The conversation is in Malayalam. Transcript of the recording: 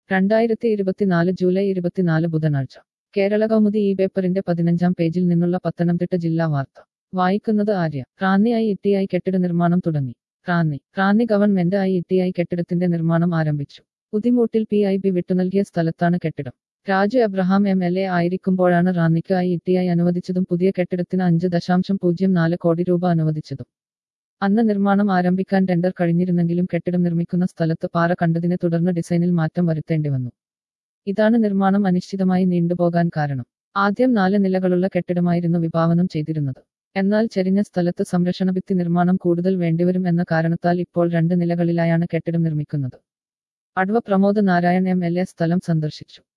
രണ്ടായിരത്തി ഇരുപത്തിനാല് ജൂലൈ ഇരുപത്തിനാല് ബുധനാഴ്ച കേരള കൗമുദി ഈ പേപ്പറിന്റെ പതിനഞ്ചാം പേജിൽ നിന്നുള്ള പത്തനംതിട്ട ജില്ലാ വാർത്ത വായിക്കുന്നത് ആര്യ റാന്നിയായി ഇട്ടിയായി കെട്ടിട നിർമ്മാണം തുടങ്ങി റാന്നി റാന്നി ഗവൺമെന്റ് ആയി ഇട്ടിയായി കെട്ടിടത്തിന്റെ നിർമ്മാണം ആരംഭിച്ചു പുതിമൂട്ടിൽ പി ഐ ബി വിട്ടുനൽകിയ സ്ഥലത്താണ് കെട്ടിടം Raju Abraham M L A ആയിരിക്കുമ്പോഴാണ് റാന്നിക്ക് ആയി ഇട്ടിയായി അനുവദിച്ചതും പുതിയ കെട്ടിടത്തിന് അഞ്ച് ദശാംശം പൂജ്യം നാല് കോടി രൂപ അനുവദിച്ചതും അന്ന് നിർമ്മാണം ആരംഭിക്കാൻ ടെൻഡർ കഴിഞ്ഞിരുന്നെങ്കിലും കെട്ടിടം നിർമ്മിക്കുന്ന സ്ഥലത്ത് പാറ കണ്ടതിനെ തുടർന്ന് ഡിസൈനിൽ മാറ്റം വരുത്തേണ്ടി വന്നു ഇതാണ് നിർമ്മാണം അനിശ്ചിതമായി നീണ്ടുപോകാൻ കാരണം ആദ്യം നാല് നിലകളുള്ള കെട്ടിടമായിരുന്നു വിഭാവനം ചെയ്തിരുന്നത് എന്നാൽ ചെരിഞ്ഞ സ്ഥലത്ത് സംരക്ഷണ ഭിത്തി നിർമ്മാണം കൂടുതൽ വേണ്ടിവരും എന്ന കാരണത്താൽ ഇപ്പോൾ രണ്ട് നിലകളിലായാണ് കെട്ടിടം നിർമ്മിക്കുന്നത് adv Pramod Narayan M L A സ്ഥലം സന്ദർശിച്ചു